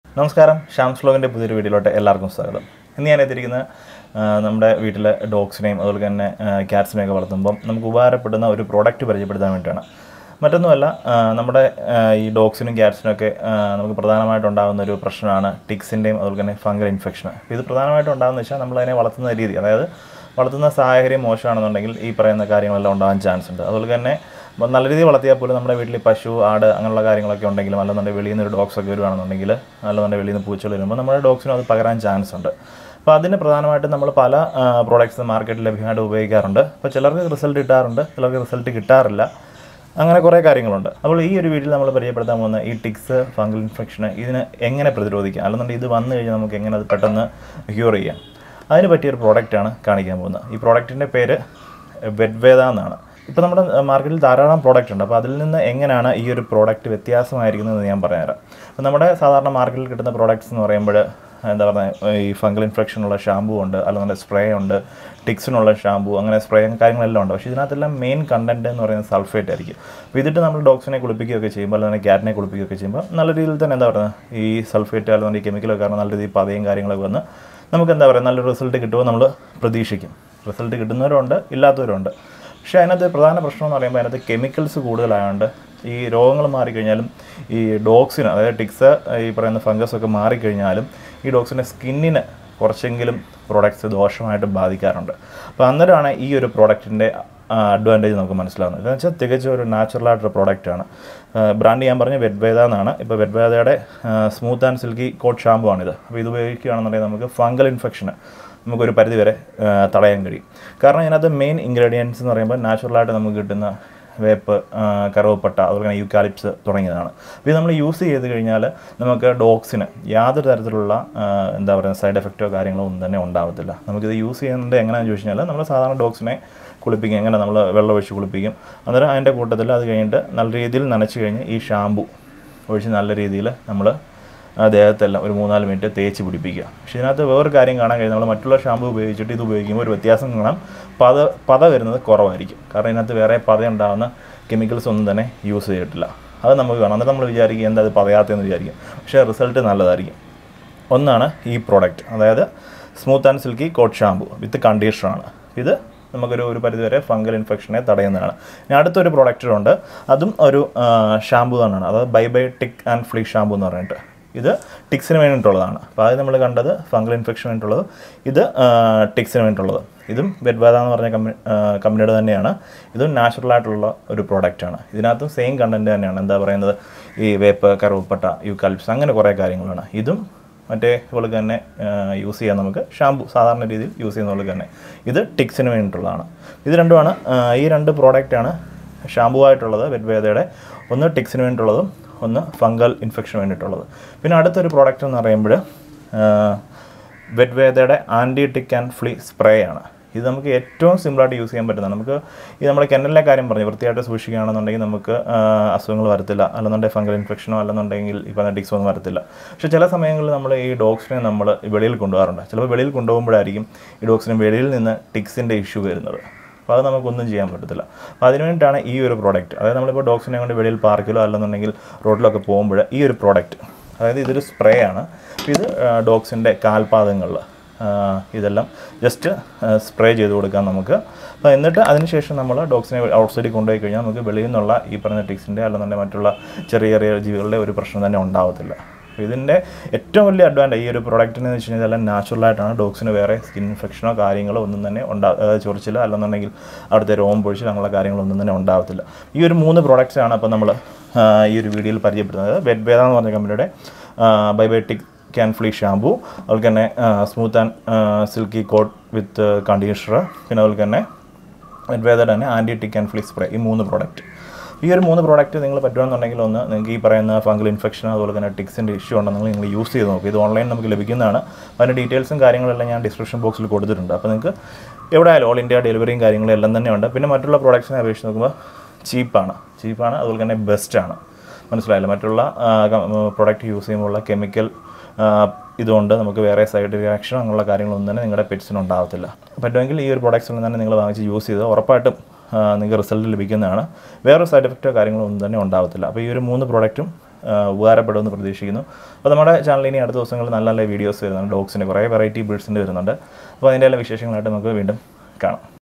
നമസ്കാരം ഷാംസ് വ്ലോഗിൻ്റെ പുതിയൊരു വീഡിയോയിലോട്ട് എല്ലാവർക്കും സ്വാഗതം ഇന്ന് ഞാൻ എത്തിയിരിക്കുന്ന ആ, നമ്മുടെ വീട്ടിലെ ഡോഗ്സിനെയും അതുപോലെ തന്നെ ക്യാറ്റ്സിനെയും ഒക്കെ വളർത്തുമ്പം നമുക്ക് ഉപകാരപ്പെടുന്ന ഒരു പ്രോഡക്റ്റ് പരിചയപ്പെടുത്താൻ വേണ്ടിയിട്ടാണ് മറ്റൊന്നുമല്ല ആ, നമ്മുടെ ആ, ഈ ഡോഗ്സിനും ക്യാറ്റ്സിനും ഒക്കെ ആ, നമുക്ക് പ്രധാനമായിട്ടുണ്ടാകുന്ന ഒരു പ്രശ്നമാണ് ടിക്സിൻ്റെയും അതുപോലെ തന്നെ ഫംഗൽ ഇൻഫെക്ഷൻ ഇത് പ്രധാനമായിട്ടും ഉണ്ടാകുന്ന വെച്ചാൽ നമ്മളതിനെ വളർത്തുന്ന രീതി അതായത് വളർത്തുന്ന സാഹചര്യം മോശമാണെന്നുണ്ടെങ്കിൽ ഈ പറയുന്ന കാര്യങ്ങളെല്ലാം ഉണ്ടാകാൻ ചാൻസ് ഉണ്ട് അതുപോലെ തന്നെ ഇപ്പം നല്ല രീതിയിൽ വളർത്തിയാൽ പോലും നമ്മുടെ വീട്ടിൽ പശു ആട് അങ്ങനെയുള്ള കാര്യങ്ങളൊക്കെ ഉണ്ടെങ്കിലും അല്ലെന്നുണ്ടെങ്കിൽ വെളിയിൽ നിന്ന് ഒരു ഡോഗ്സ് ഒക്കെ വരുവാണെന്നുണ്ടെങ്കിൽ അല്ലെന്നുണ്ടെങ്കിൽ വെളിയിൽ നിന്ന് പൂച്ചകൾ വരുമ്പോൾ നമ്മുടെ ഡോഗ്സിനും അത് പകരാൻ ചാൻസ് ഉണ്ട് അപ്പോൾ അതിന് പ്രധാനമായിട്ടും നമ്മൾ പല പ്രോഡക്ട്സ് മാർക്കറ്റിൽ ലഭ്യമായിട്ട് ഉപയോഗിക്കാറുണ്ട് അപ്പോൾ ചിലർക്ക് റിസൾട്ട് കിട്ടാറുണ്ട് ചിലർക്ക് റിസൾട്ട് കിട്ടാറില്ല അങ്ങനെ കുറേ കാര്യങ്ങളുണ്ട് അപ്പോൾ ഈ ഒരു വീഡിയോയിൽ നമ്മൾ പരിചയപ്പെടുത്താൻ പോകുന്ന ഈ ടിക്സ് ഫംഗൽ ഇൻഫെക്ഷൻ ഇതിന് എങ്ങനെ പ്രതിരോധിക്കാം അല്ലെന്നുണ്ടെങ്കിൽ ഇത് വന്നു കഴിഞ്ഞാൽ നമുക്ക് എങ്ങനെ അത് പെട്ടെന്ന് ക്യൂർ ചെയ്യാം അതിന് പറ്റിയൊരു പ്രോഡക്റ്റാണ് കാണിക്കാൻ പോകുന്നത് ഈ പ്രോഡക്റ്റിൻ്റെ പേര് വെഡ്വേദ എന്നാണ് ഇപ്പോൾ നമ്മുടെ മാർക്കറ്റിൽ ധാരാളം പ്രോഡക്റ്റ് ഉണ്ട് അപ്പോൾ അതിൽ നിന്ന് എങ്ങനെയാണ് ഈ ഒരു പ്രോഡക്റ്റ് വ്യത്യാസമായിരിക്കുന്നത് ഞാൻ പറഞ്ഞുതരാം അപ്പോൾ നമ്മുടെ സാധാരണ മാർക്കറ്റിൽ കിട്ടുന്ന പ്രോഡക്റ്റ്സ് എന്ന് പറയുമ്പോൾ എന്താ പറയുക ഈ ഫംഗൽ ഇൻഫെക്ഷനുള്ള ഷാമ്പൂ ഉണ്ട് അല്ലെന്നുണ്ടെങ്കിൽ സ്പ്രേ ഉണ്ട് ടിക്സിനുള്ള ഷാമ്പൂ അങ്ങനെ സ്പ്രേ കാര്യങ്ങളെല്ലാം ഉണ്ട് പക്ഷേ ഇതിനകത്തെല്ലാം മെയിൻ കണ്ടന്റ് എന്ന് പറയുന്നത് സൾഫേറ്റ് ആയിരിക്കും അപ്പോൾ ഇതിട്ട് നമ്മൾ ഡോഗ്സിനെ കുളിപ്പിക്കുകയൊക്കെ ചെയ്യുമ്പോൾ അല്ലെങ്കിൽ ക്യാറ്റിനെ കുളിപ്പിക്കുകയൊക്കെ ചെയ്യുമ്പോൾ നല്ല രീതിയിൽ തന്നെ എന്താ പറയുക ഈ സൾഫേറ്റ് അല്ലെന്നുണ്ടെങ്കിൽ കെമിക്കലൊക്കെ കാരണം നല്ല രീതിയിൽ പതയും കാര്യങ്ങളൊക്കെ വന്ന് നമുക്ക് എന്താ പറയുക നല്ലൊരു റിസൾട്ട് കിട്ടുമോ നമ്മൾ പ്രതീക്ഷിക്കും റിസൾട്ട് കിട്ടുന്നവരുണ്ട് ഇല്ലാത്തവരുണ്ട് പക്ഷേ അതിനകത്ത് പ്രധാന പ്രശ്നം എന്ന് പറയുമ്പോൾ അതിനകത്ത് കെമിക്കൽസ് കൂടുതലായതുകൊണ്ട് ഈ രോഗങ്ങൾ മാറിക്കഴിഞ്ഞാലും ഈ ഡോഗ്സിന് അതായത് ടിക്സ് ഈ പറയുന്ന ഫംഗസ് ഒക്കെ മാറിക്കഴിഞ്ഞാലും ഈ ഡോഗ്സിൻ്റെ സ്കിന്നിന് കുറച്ചെങ്കിലും പ്രോഡക്റ്റ്സ് ദോഷമായിട്ട് ബാധിക്കാറുണ്ട് അപ്പോൾ അന്നേരമാണ് ഈ ഒരു പ്രോഡക്റ്റിൻ്റെ അഡ്വാൻറ്റേജ് നമുക്ക് മനസ്സിലാവുന്നത് എന്ന് വെച്ചാൽ തികച്ചും ഒരു നാച്ചുറലായിട്ടൊരു പ്രോഡക്റ്റാണ് ബ്രാൻഡ് ഞാൻ പറഞ്ഞ വെഡ്വേദ എന്നാണ് ഇപ്പോൾ വെഡ്വേദയുടെ smooth and silky coat shampoo ആണിത് അപ്പോൾ ഇത് ഉപയോഗിക്കുകയാണെന്നുണ്ടെങ്കിൽ നമുക്ക് ഫംഗൽ ഇൻഫെക്ഷന് നമുക്കൊരു പരിധി വരെ ആ, തടയാൻ കഴിയും കാരണം ഇതിനകത്ത് മെയിൻ ഇൻഗ്രീഡിയൻസ് എന്ന് പറയുമ്പോൾ നാച്ചുറലായിട്ട് നമുക്ക് കിട്ടുന്ന വേപ്പ് ആ, കറുവപ്പട്ട അതുപോലെ തന്നെ യൂക്കാലിപ്സ് തുടങ്ങിയതാണ് അപ്പോൾ ഇത് നമ്മൾ യൂസ് ചെയ്ത് കഴിഞ്ഞാൽ നമുക്ക് ഡോഗ്സിന് യാതൊരു തരത്തിലുള്ള ആ, എന്താ പറയുക സൈഡ് എഫക്റ്റോ കാര്യങ്ങളോ ഒന്നും തന്നെ ഉണ്ടാവത്തില്ല നമുക്കിത് യൂസ് ചെയ്യുന്നത് എങ്ങനെയാണെന്ന് ചോദിച്ചു കഴിഞ്ഞാൽ നമ്മൾ സാധാരണ ഡോഗ്സിനെ കുളിപ്പിക്കും എങ്ങനെ നമ്മൾ വെള്ളം ഒഴിച്ച് കുളിപ്പിക്കും അന്നേരം അതിൻ്റെ കൂട്ടത്തിൽ അത് കഴിഞ്ഞിട്ട് നല്ല രീതിയിൽ നനച്ച് കഴിഞ്ഞ് ഈ ഷാമ്പു ഒഴിച്ച് നല്ല രീതിയിൽ നമ്മൾ ആ ദേഹത്തെല്ലാം ഒരു മൂന്നാല് മിനിറ്റ് തേച്ച് പിടിപ്പിക്കുക പക്ഷേ ഇതിനകത്ത് വേറൊരു കാര്യം കാണാൻ കഴിയും നമ്മൾ മറ്റുള്ള ഷാമ്പു ഉപയോഗിച്ചിട്ട് ഇത് ഉപയോഗിക്കുമ്പോൾ ഒരു വ്യത്യാസം കാണാം പത പത വരുന്നത് കുറവായിരിക്കും കാരണം ഇതിനകത്ത് വേറെ പത ഉണ്ടാകുന്ന കെമിക്കൽസ് ഒന്നും തന്നെ യൂസ് ചെയ്തിട്ടില്ല അത് നമുക്ക് കാണാം എന്നിട്ട് നമ്മൾ വിചാരിക്കും എന്താ അത് പതയാത്തതെന്ന് വിചാരിക്കും പക്ഷേ റിസൾട്ട് നല്ലതായിരിക്കും ഒന്നാണ് ഈ പ്രോഡക്റ്റ് അതായത് smooth and silky coat shampoo with കണ്ടീഷണറാണ് ഇത് നമുക്കൊരു ഒരു പരിധിവരെ ഫംഗൽ ഇൻഫെക്ഷനെ തടയുന്നതാണ് ഇനി അടുത്തൊരു പ്രോഡക്റ്റ് ഉണ്ട് അതും ഒരു ഷാമ്പു തന്നെയാണ് അതായത് bye bye tick and flea shampoo എന്ന് പറഞ്ഞിട്ട് ഇത് ടിക്സിന് വേണ്ടിയിട്ടുള്ളതാണ് അപ്പോൾ അത് നമ്മൾ കണ്ടത് ഫംഗൽ ഇൻഫെക്ഷൻ വേണ്ടിയിട്ടുള്ളത് ഇത് ടിക്സിന് വേണ്ടിയിട്ടുള്ളത് ഇതും ബെഡ്ബാദ എന്ന് പറഞ്ഞ കമ്പനി കമ്പനിയുടെ തന്നെയാണ് ഇതും നാച്ചുറലായിട്ടുള്ള ഒരു പ്രോഡക്റ്റാണ് ഇതിനകത്തും സെയിം കണ്ടൻറ്റ് തന്നെയാണ് എന്താ പറയുന്നത് ഈ വേപ്പ് കറുവപ്പട്ട യൂക്കാലിപ്സ് അങ്ങനെ കുറേ കാര്യങ്ങളാണ് ഇതും മറ്റേ പോലെ തന്നെ യൂസ് ചെയ്യാം നമുക്ക് ഷാമ്പു സാധാരണ രീതിയിൽ യൂസ് ചെയ്യുന്ന പോലെ തന്നെ ഇത് ടിക്സിന് വേണ്ടിയിട്ടുള്ളതാണ് ഇത് രണ്ടുമാണ് ആ, ഈ രണ്ട് പ്രോഡക്റ്റാണ് ഷാമ്പു ആയിട്ടുള്ളത് വെഡ്വേദയുടെ ഒന്ന് ടിക്സിന് വേണ്ടിയിട്ടുള്ളതും ഒന്ന് ഫംഗൽ ഇൻഫെക്ഷന് വേണ്ടിയിട്ടുള്ളത് പിന്നെ അടുത്തൊരു പ്രോഡക്റ്റ് എന്ന് പറയുമ്പോൾ വെഡ്വേദയുടെ anti tick and flea spray ആണ് ഇത് നമുക്ക് ഏറ്റവും സിമ്പിളായിട്ട് യൂസ് ചെയ്യാൻ പറ്റുന്നതാണ് നമുക്ക് ഈ നമ്മുടെ കെന്നലിലെ കാര്യം പറഞ്ഞു വൃത്തിയായിട്ട് സൂക്ഷിക്കുകയാണെന്നുണ്ടെങ്കിൽ നമുക്ക് ആ, അസുഖങ്ങൾ വരത്തില്ല അല്ലെന്നുണ്ടെങ്കിൽ ഫംഗൽ ഇൻഫെക്ഷനോ അല്ലെന്നുണ്ടെങ്കിൽ ഈ പറഞ്ഞ ടിക്സോ ഒന്നും വരത്തില്ല പക്ഷേ ചില സമയങ്ങളിൽ നമ്മൾ ഈ ഡോഗ്സിനെ നമ്മൾ വെളിയിൽ കൊണ്ടുപോകാറുണ്ട് ചിലപ്പോൾ വെളിയിൽ കൊണ്ടുപോകുമ്പോഴായിരിക്കും ഈ ഡോഗ്സിന് വെളിയിൽ നിന്ന് ടിക്സിൻ്റെ ഇഷ്യൂ വരുന്നത് അപ്പോൾ അത് നമുക്കൊന്നും ചെയ്യാൻ പറ്റത്തില്ല അപ്പോൾ അതിന് വേണ്ടിയിട്ടാണ് ഈ ഒരു പ്രോഡക്റ്റ് അതായത് നമ്മളിപ്പോൾ ഡോഗ്സിനെ കൊണ്ട് വെളിയിൽ പാർക്കിലോ അല്ലെന്നുണ്ടെങ്കിൽ റോഡിലൊക്കെ പോകുമ്പോൾ ഈ ഒരു പ്രോഡക്റ്റ് അതായത് ഇതൊരു സ്പ്രേ ആണ് അപ്പോൾ ഇത് ഡോഗ്സിൻ്റെ കാൽപാദങ്ങളിൽ ഇതെല്ലാം ജസ്റ്റ് സ്പ്രേ ചെയ്ത് കൊടുക്കാം നമുക്ക് അപ്പോൾ എന്നിട്ട് അതിനുശേഷം നമ്മൾ ഡോഗ്സിനെ ഔട്ട് സൈഡിൽ കൊണ്ടുപോയി കഴിഞ്ഞാൽ നമുക്ക് വെളിയിൽ നിന്നുള്ള ഈ പറഞ്ഞ ടിക്സിൻ്റെ അല്ലെന്നുണ്ടെങ്കിൽ മറ്റുള്ള ചെറിയ ചെറിയ ജീവികളുടെ ഒരു പ്രശ്നം തന്നെ ഉണ്ടാവത്തില്ല അപ്പോൾ ഇതിൻ്റെ ഏറ്റവും വലിയ അഡ്വാൻറ്റേജ് ഈ ഒരു പ്രോഡക്റ്റിന് എന്ന് വെച്ച് കഴിഞ്ഞാൽ ഇതെല്ലാം നാച്ചുറലായിട്ടാണ് ഡോഗ്സിന് വേറെ സ്കിൻ ഇൻഫെക്ഷനോ കാര്യങ്ങളോ ഒന്നും തന്നെ ഉണ്ടാ അതായത് ചൊറിച്ചിലോ അല്ലെന്നുണ്ടെങ്കിൽ അവിടുത്തെ രോമം പൊഴിച്ചിൽ അങ്ങനെയുള്ള കാര്യങ്ങളൊന്നും തന്നെ ഉണ്ടാവത്തില്ല ഈ ഒരു മൂന്ന് പ്രോഡക്റ്റ്സാണ് അപ്പോൾ നമ്മൾ ഈ ഒരു വീഡിയോയിൽ പരിചയപ്പെടുന്നത് വെഡ്വേദ എന്ന് പറഞ്ഞ കമ്പനിയുടെ ബൈബയോട്ടിക് ക്യാൻ ഫ്ലീ ഷാമ്പു അതുപോലെ തന്നെ smooth and silky coat with conditioner പിന്നെ അതുപോലെ തന്നെ വെഡ്വേദ തന്നെ anti tick and flea spray ഈ മൂന്ന് പ്രോഡക്റ്റ് ഈ ഒരു മൂന്ന് പ്രോഡക്റ്റ് നിങ്ങൾ പറ്റുകയാണെന്നുണ്ടെങ്കിൽ ഒന്ന് നിങ്ങൾക്ക് ഈ പറയുന്ന ഫംഗൽ ഇൻഫെക്ഷൻ അതുപോലെ തന്നെ ടിക്സിൻ്റെ ഇഷ്യൂ ഉണ്ടെങ്കിൽ നിങ്ങൾ യൂസ് ചെയ്ത് നോക്കുക ഇത് ഓൺലൈൻ നമുക്ക് ലഭിക്കുന്നതാണ് അതിൻ്റെ ഡീറ്റെയിൽസും കാര്യങ്ങളെല്ലാം ഞാൻ ഡിസ്ക്രിപ്ഷൻ ബോക്സിൽ കൊടുത്തിട്ടുണ്ട് അപ്പോൾ നിങ്ങൾക്ക് എവിടെ ആയാലും ഓൾ ഇന്ത്യ ഡെലിവറിയും കാര്യങ്ങളും എല്ലാം തന്നെ ഉണ്ട് പിന്നെ മറ്റുള്ള പ്രോഡക്ട്സിനെ അപേക്ഷിച്ച് നോക്കുമ്പോൾ ചീപ്പാണ് ചീപ്പാണ് അതുപോലെ തന്നെ ബെസ്റ്റാണ് മനസ്സിലായല്ലോ മറ്റുള്ള പ്രോഡക്റ്റ് യൂസ് ചെയ്യുമ്പോഴുള്ള കെമിക്കൽ ഇതുകൊണ്ട് നമുക്ക് വേറെ സൈഡ് റിയാക്ഷൻ അങ്ങനെയുള്ള കാര്യങ്ങളൊന്നും തന്നെ നിങ്ങളുടെ പെറ്റ്സിന് ഉണ്ടാകത്തില്ല പറ്റുമെങ്കിൽ ഈ ഒരു പ്രോഡക്റ്റ്സ് ഒന്നും തന്നെ നിങ്ങൾ വാങ്ങിച്ച് യൂസ് ചെയ്ത് ഉറപ്പായിട്ടും നിങ്ങൾക്ക് റിസൾട്ട് ലഭിക്കുന്നതാണ് വേറെ സൈഡ് എഫക്റ്റോ കാര്യങ്ങളോ ഒന്നും തന്നെ ഉണ്ടാകത്തില്ല അപ്പോൾ ഈ ഒരു മൂന്ന് പ്രോഡക്റ്റും ആ, ഉപകാരപ്പെടുമെന്ന് പ്രതീക്ഷിക്കുന്നു അപ്പോൾ നമ്മുടെ ചാനലിൽ ഇനി അടുത്ത ദിവസങ്ങളിൽ നല്ല നല്ല വീഡിയോസ് വരുന്നുണ്ട് ഡോഗ്സിൻ്റെ കുറേ വെറൈറ്റി ബീഡ്സിൻ്റെ വരുന്നുണ്ട് അപ്പോൾ അതിൻ്റെ എല്ലാ വിശേഷങ്ങളായിട്ട് നമുക്ക് വീണ്ടും കാണാം